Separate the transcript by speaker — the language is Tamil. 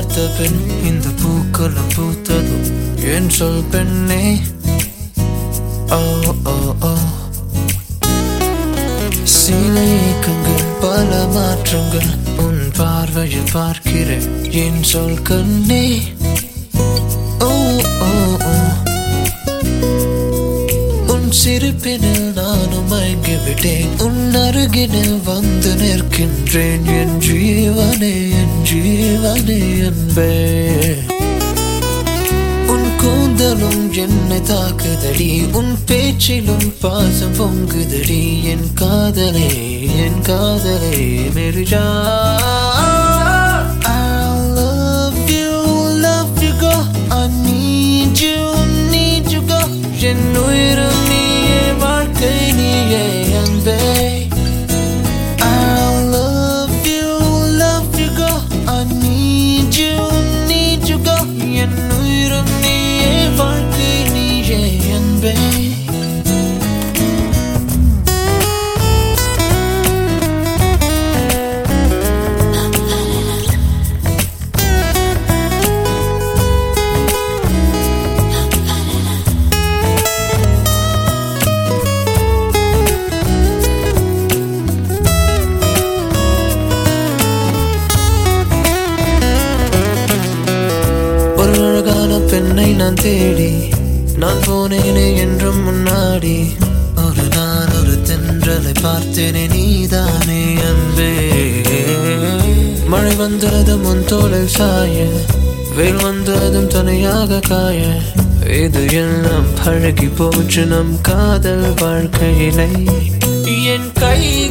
Speaker 1: பார்த்த பெண் இந்த பூக்களும் பூத்ததும் என் சொல் பெண்ணே ஓ ஓ ஓ சில ஏக்கங்கள் பல மாற்றங்கள் உன் பார்வையில் பார்க்கிறேன் என் சொல் கண்ணே ஓ ஓ ஓ உன் சிரிப்பினில் நானும் மயங்கி விட்டேன் உன் அருகினில் வந்து நிற்கின்றேன் என் ஜீவனே என் ஜீவனே என்பே உன் கூந்தலும் என்னை தாக்குதடி உன் பேச்சிலும் பாசம் பொங்குதடி என் காதலே என் காதலே மெரிஜா I love you, love you, go. I need you, need you, go. என் உயிரும் நீயே வாழ்க்கை நீயே அன்பே I love you, love you, go. I need you, need you, go. என் உயிரும் நீயே வாழ்க்கை நீயே அன்பே ஒரு அழகான பெண்ணை நான் தேடி நான் போனேனே என்றும் முன்னாடி ஒரு நாள் ஒரு தென்றலை பார்த்தேனே நீதானே அன்பே மழை வந்ததும் உன் தோளில் சாய வெயில் வந்ததும் துணையாக காய இது எல்லாம் பழகி போச்சு நம் காதல் வாழ்க்கையிலே என் கைகள்